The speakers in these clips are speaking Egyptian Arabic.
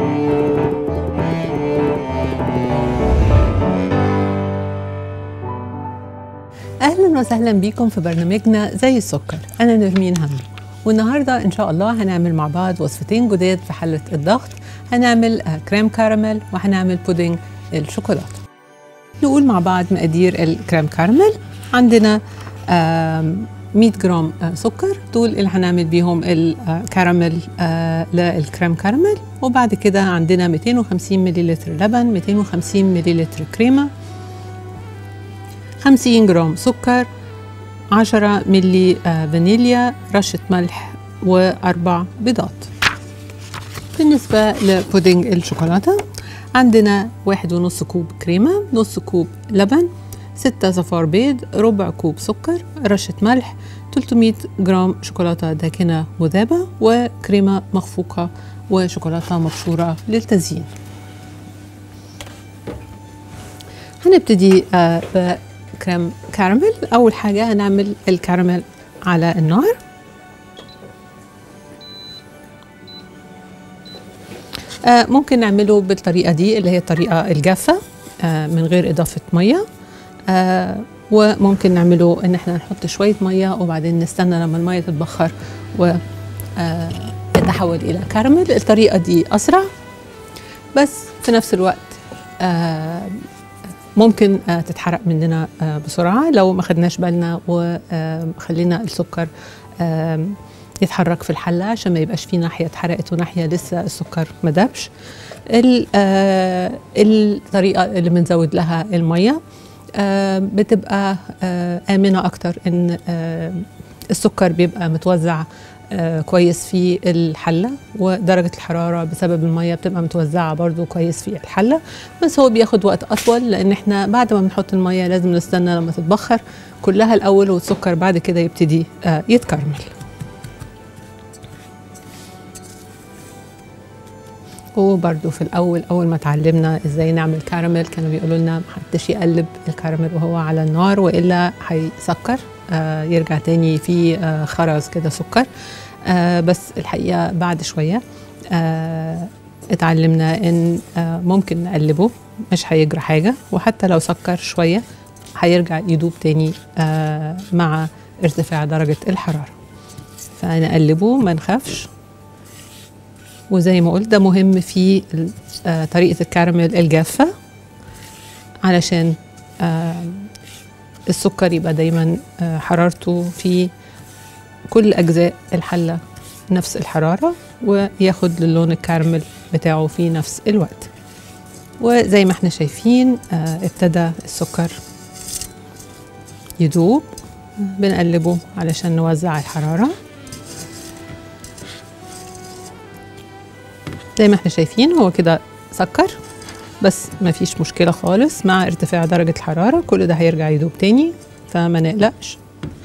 اهلا وسهلا بيكم في برنامجنا زي السكر انا نرمين همي والنهارده ان شاء الله هنعمل مع بعض وصفتين جداد في حله الضغط هنعمل آه، كريم كراميل وهنعمل بودنج الشوكولاته نقول مع بعض مقادير الكريم كراميل عندنا آم، 100 جرام آه، سكر دول اللي هنعمل بيهم الكراميل آه، للكريم كراميل وبعد كده عندنا 250 مليلتر لبن 250 مليلتر كريمه 50 جرام سكر 10 ملي آه، فانيليا رشة ملح وأربع بيضات بالنسبة لبودنج الشوكولاتة عندنا واحد ونص كوب كريمة نص كوب لبن ستة صفار بيض ربع كوب سكر رشة ملح 300 جرام شوكولاتة داكنة مذابة وكريمة مخفوقة وشوكولاتة مبشورة للتزيين هنبتدي آه، بكريم كراميل أول حاجة هنعمل الكراميل على النار آه، ممكن نعمله بالطريقة دي اللي هي الطريقة الجافة آه، من غير إضافة مية آه، وممكن نعمله إن احنا نحط شوية مية وبعدين نستنى لما المية تتبخر و آه، يتحول إلى كراميل الطريقة دي أسرع بس في نفس الوقت آه، ممكن آه، تتحرق مننا آه، بسرعة لو ما خدناش بالنا وخلينا السكر آم، يتحرك في الحلة عشان ما يبقاش في ناحية اتحرقت وناحية لسه السكر ما دابش ال- آه، الطريقة اللي بنزود لها المية آه، بتبقى آه، آمنة أكتر إن آه، السكر بيبقى متوزع آه، كويس في الحلة ودرجة الحرارة بسبب المية بتبقى متوزعة برضو كويس في الحلة بس هو بياخد وقت أطول لأن احنا بعد ما بنحط المية لازم نستنى لما تتبخر كلها الأول والسكر بعد كده يبتدي آه، يتكرمل وبرده في الأول أول ما اتعلمنا إزاي نعمل كراميل كانوا بيقولوا لنا محدش يقلب الكراميل وهو على النار وإلا هيسكر آه يرجع تاني في آه خرز كده سكر آه بس الحقيقة بعد شوية آه اتعلمنا إن آه ممكن نقلبه مش هيجرى حاجة وحتى لو سكر شوية هيرجع يدوب تاني آه مع ارتفاع درجة الحرارة فنقلبه ما نخافش وزي ما قلت ده مهم في ال- آه، طريقة الكراميل الجافة علشان آه، السكر يبقى دايما آه، حرارته في كل أجزاء الحلة نفس الحرارة وياخد اللون الكراميل بتاعه في نفس الوقت وزي ما احنا شايفين آه، ابتدى السكر يدوب بنقلبه علشان نوزع الحراره زي ما احنا شايفين هو كده سكر بس ما فيش مشكلة خالص مع ارتفاع درجة الحرارة كل ده هيرجع يدوب تاني فما نقلقش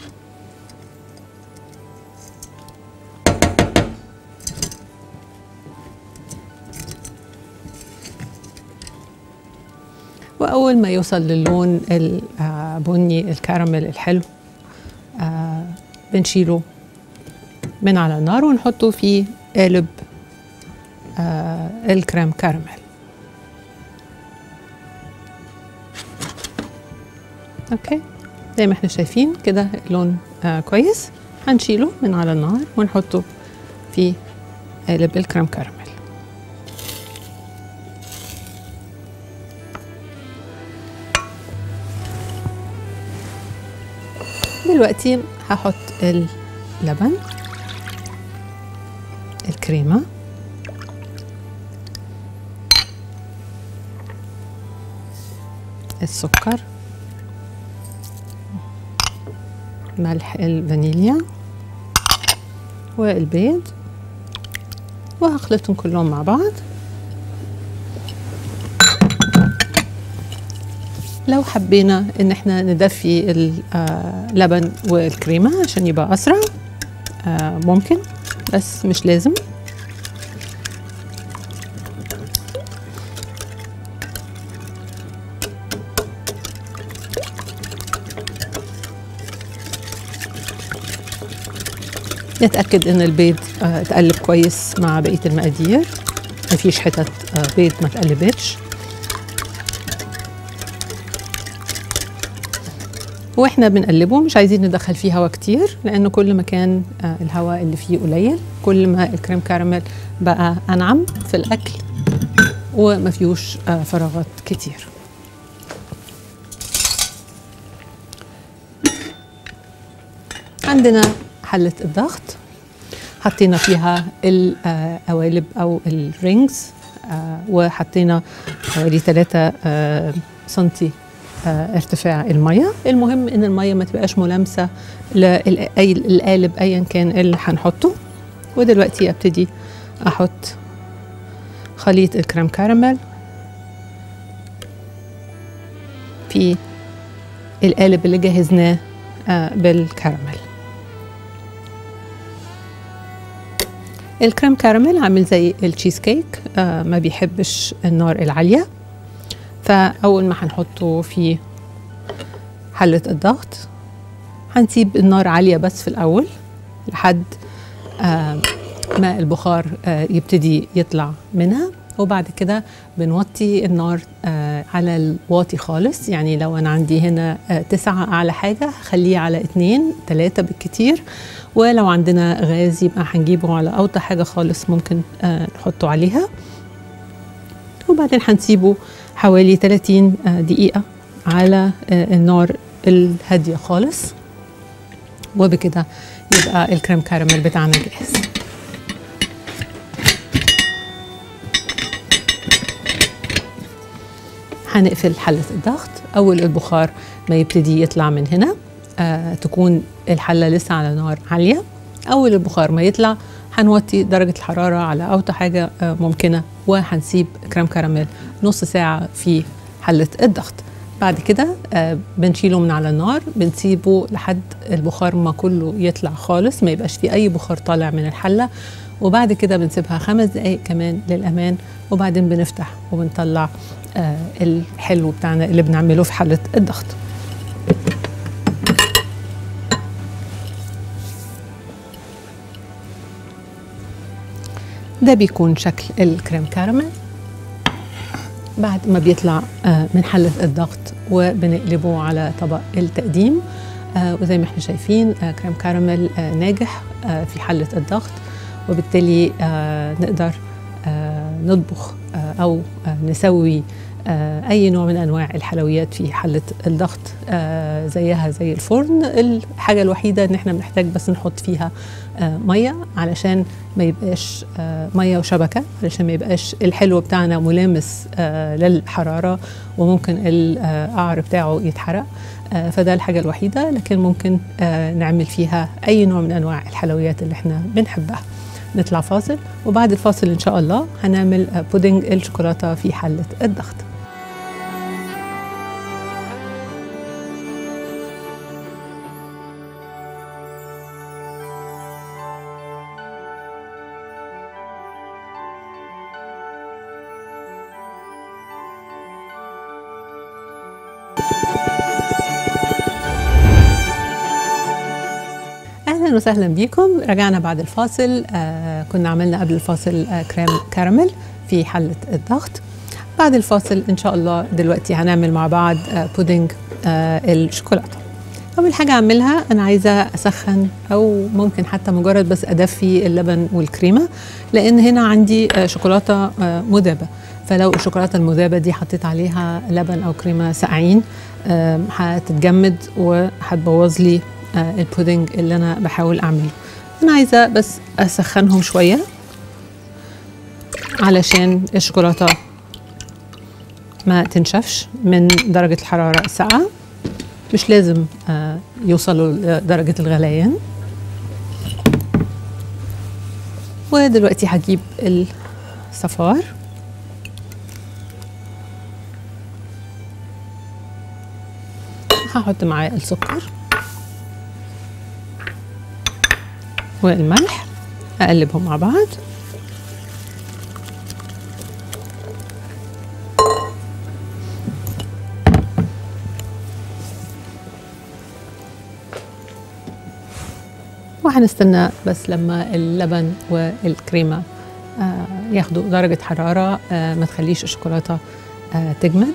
وأول ما يوصل للون البني الكراميل الحلو آه، بنشيله من على النار ونحطه في قالب آه، الكريم كراميل اوكي زي ما احنا شايفين كده اللون آه كويس هنشيله من على النار ونحطه في قالب الكريم كراميل دلوقتي هحط اللبن الكريمه السكر ملح الفانيليا والبيض وهخلطهم كلهم مع بعض لو حبينا ان احنا ندفي اللبن والكريمة عشان يبقى اسرع آه، ممكن بس مش لازم نتأكد ان البيض آه، اتقلب كويس مع بقية المقادير مفيش حتت آه، بيض ما اتقلبتش واحنا بنقلبه مش عايزين ندخل فيه هواء كتير لان كل ما كان آه، الهواء اللي فيه قليل كل ما الكريم كراميل بقى انعم في الاكل وما فيهوش آه، فراغات كتير عندنا حلة الضغط حطينا فيها القوالب او الرينجز آه، وحطينا حوالي 3 سنتي آه، ارتفاع الميه المهم ان الميه ما تبقاش ملامسه للقالب ايا كان اللي هنحطه ودلوقتي ابتدي احط خليط الكريم كراميل في القالب اللي جهزناه آه، بالكراميل الكريم كراميل عامل زي التشيز كيك آه، ما بيحبش النار العاليه فاول ما هنحطه في حله الضغط هنسيب النار عاليه بس في الاول لحد آه، ما البخار آه، يبتدي يطلع منها وبعد كده بنوطي النار آه، على الواطي خالص يعني لو انا عندي هنا آه، تسعة اعلى حاجة خليه على اتنين تلاتة بالكتير ولو عندنا غاز يبقى هنجيبه على اوطى حاجة خالص ممكن آه، نحطه عليها وبعدين هنسيبه حوالي 30 آه، دقيقة على آه، النار الهادية خالص وبكده يبقى الكريم كراميل بتاعنا جاهز هنقفل حلة الضغط أول البخار ما يبتدي يطلع من هنا آه تكون الحلة لسه على نار عالية أول البخار ما يطلع هنوطي درجة الحرارة على أوطى حاجة آه ممكنة وهنسيب كريم كراميل نص ساعة في حلة الضغط بعد كده آه بنشيله من على النار بنسيبه لحد البخار ما كله يطلع خالص ما يبقاش فيه أي بخار طالع من الحلة وبعد كده بنسيبها خمس دقايق كمان للأمان وبعدين بنفتح وبنطلع آه الحلو بتاعنا اللي بنعمله في حلة الضغط ده بيكون شكل الكريم كراميل بعد ما بيطلع آه، من حلة الضغط وبنقلبه على طبق التقديم آه، وزي ما احنا شايفين آه، كريم كراميل آه، ناجح آه، في حلة الضغط وبالتالي آه، نقدر آه، نطبخ آه، أو آه، نسوي آه، أي نوع من أنواع الحلويات في حلة الضغط آه، زيها زي الفرن الحاجة الوحيدة إن احنا بنحتاج بس نحط فيها آه، مية علشان ما يبقاش آه، مية وشبكة علشان ما يبقاش الحلو بتاعنا ملامس آه، للحرارة وممكن القعر بتاعه يتحرق آه، فده الحاجة الوحيدة لكن ممكن آه، نعمل فيها أي نوع من أنواع الحلويات اللي احنا بنحبها نطلع فاصل وبعد الفاصل إن شاء الله هنعمل آه، بودنج الشوكولاتة في حلة الضغط اهلا وسهلا بيكم رجعنا بعد الفاصل آه كنا عملنا قبل الفاصل آه كريم كراميل في حله الضغط بعد الفاصل ان شاء الله دلوقتي هنعمل مع بعض آه بودنج آه الشوكولاته اول حاجه اعملها انا عايزه اسخن او ممكن حتى مجرد بس ادفي اللبن والكريمه لان هنا عندي آه شوكولاته آه مذابه فلو الشوكولاته المذابه دي حطيت عليها لبن او كريمه ساقعين آه هتتجمد وهتبوظ لي آه البودنج اللي انا بحاول اعمله انا عايزه بس اسخنهم شويه علشان الشوكولاته ما تنشفش من درجه الحراره الساقعه مش لازم آه يوصلوا لدرجه الغليان ودلوقتي هجيب الصفار هحط معاه السكر والملح اقلبهم مع بعض وهنستنى بس لما اللبن والكريمه آه ياخدوا درجة حرارة آه، ما تخليش الشوكولاتة آه، تجمد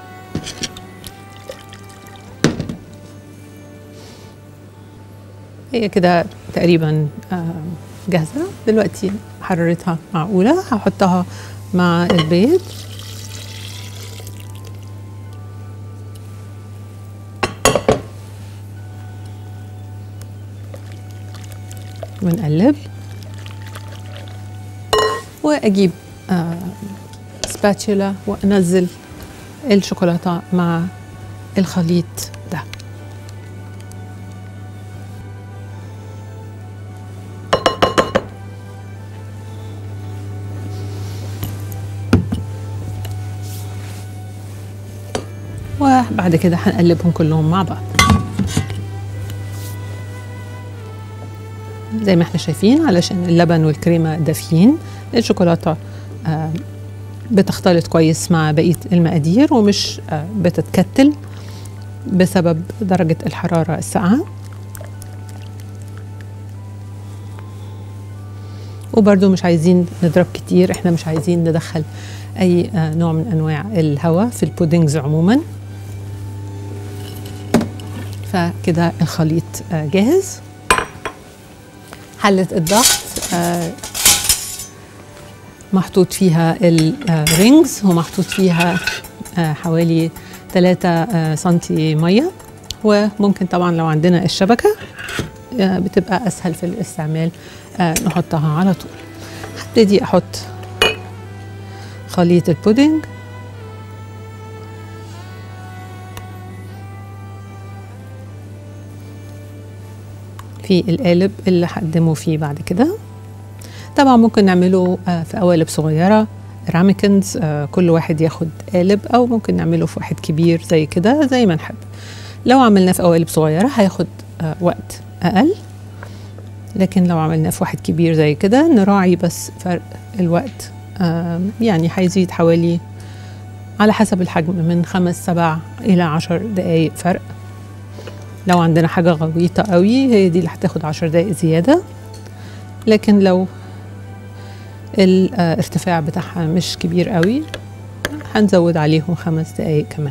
هي كده تقريبا آه، جاهزة دلوقتي حرارتها معقولة هحطها مع البيض ونقلب واجيب آه سباتشولا وانزل الشوكولاته مع الخليط ده وبعد كده هنقلبهم كلهم مع بعض زي ما احنا شايفين علشان اللبن والكريمه دافيين الشوكولاته آه، بتختلط كويس مع بقيه المقادير ومش آه، بتتكتل بسبب درجه الحراره الساقعه وبرده مش عايزين نضرب كتير احنا مش عايزين ندخل اي آه، نوع من انواع الهواء في البودنجز عموما فكده الخليط آه، جاهز حلة الضغط آه، محطوط فيها الرينجز ومحطوط فيها آه، حوالي 3 سنتي مية وممكن طبعا لو عندنا الشبكة آه، بتبقى أسهل في الاستعمال آه، نحطها على طول هبتدي أحط خليط البودنج في القالب اللي هقدمه فيه بعد كده طبعا ممكن نعمله آه، في قوالب صغيرة راميكنز آه، كل واحد ياخد قالب أو ممكن نعمله في واحد كبير زي كده زي ما نحب لو عملناه في قوالب صغيرة هياخد آه، وقت أقل لكن لو عملناه في واحد كبير زي كده نراعي بس فرق الوقت آه، يعني هيزيد حوالي على حسب الحجم من خمس سبع إلى عشر دقايق فرق لو عندنا حاجة غويطة قوي هي دي اللي هتاخد عشر دقايق زيادة لكن لو الارتفاع بتاعها مش كبير قوي هنزود عليهم خمس دقايق كمان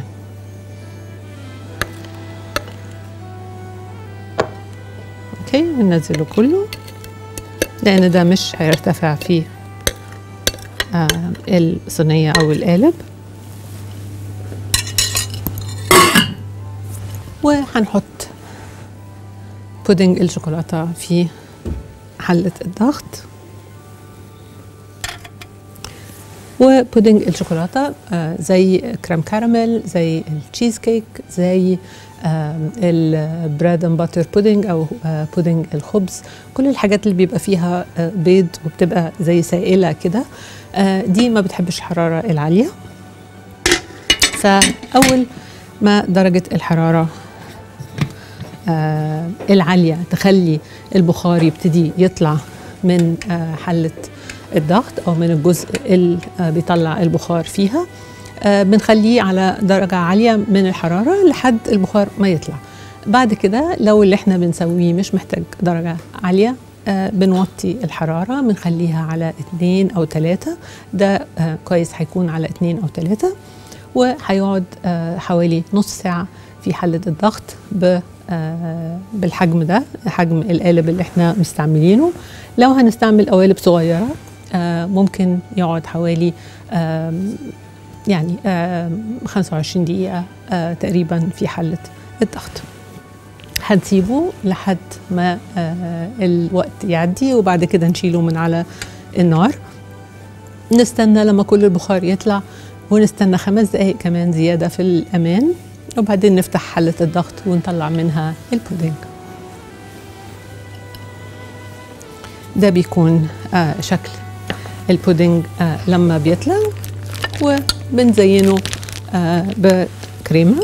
اوكي وننزله كله لان ده مش هيرتفع فيه آه الصينية او القالب وهنحط بودنج الشوكولاتة في حلة الضغط وبودنج الشوكولاتة آه زي كريم كراميل زي التشيز كيك زي آه البريد اند باتر بودنج او آه بودنج الخبز كل الحاجات اللي بيبقى فيها آه بيض وبتبقى زي سائلة كده آه دي ما بتحبش الحرارة العالية فأول ما درجة الحرارة آه العالية تخلي البخار يبتدي يطلع من آه حلة الضغط أو من الجزء اللي آه بيطلع البخار فيها آه بنخليه على درجة عالية من الحرارة لحد البخار ما يطلع بعد كده لو اللي احنا بنسويه مش محتاج درجة عالية آه بنوطي الحرارة بنخليها على اتنين أو تلاتة ده آه كويس هيكون على اتنين أو تلاتة وهيقعد آه حوالي نص ساعة في حلة الضغط ب آه بالحجم ده حجم القالب اللي احنا مستعملينه لو هنستعمل قوالب صغيرة آه ممكن يقعد حوالي آه يعني 25 دقيقة تقريبا في حلة الضغط هنسيبه لحد ما الوقت يعدي وبعد كده نشيله من على النار نستنى لما كل البخار يطلع ونستنى خمس دقايق كمان زيادة في الأمان وبعدين نفتح حلة الضغط ونطلع منها البودنج ده بيكون آه شكل البودنج آه لما بيطلع وبنزينه آه بكريمة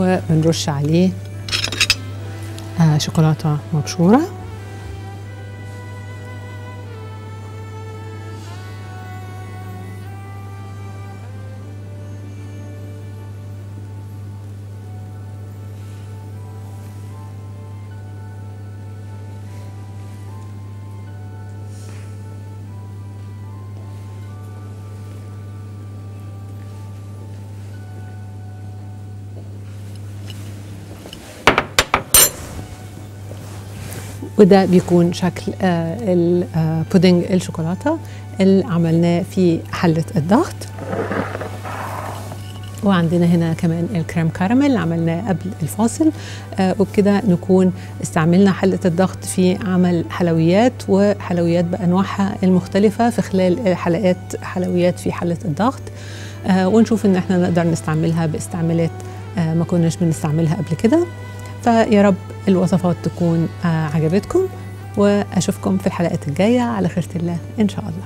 وبنرش عليه آه شوكولاتة مبشورة وده بيكون شكل آه البودنج الشوكولاته اللي عملناه في حله الضغط وعندنا هنا كمان الكريم كراميل اللي عملناه قبل الفاصل آه وبكده نكون استعملنا حلة الضغط في عمل حلويات وحلويات بأنواعها المختلفة في خلال حلقات حلويات في حلة الضغط آه ونشوف ان احنا نقدر نستعملها باستعمالات آه ما كناش بنستعملها قبل كده فيا رب الوصفات تكون آه عجبتكم واشوفكم في الحلقات الجايه على خيره الله ان شاء الله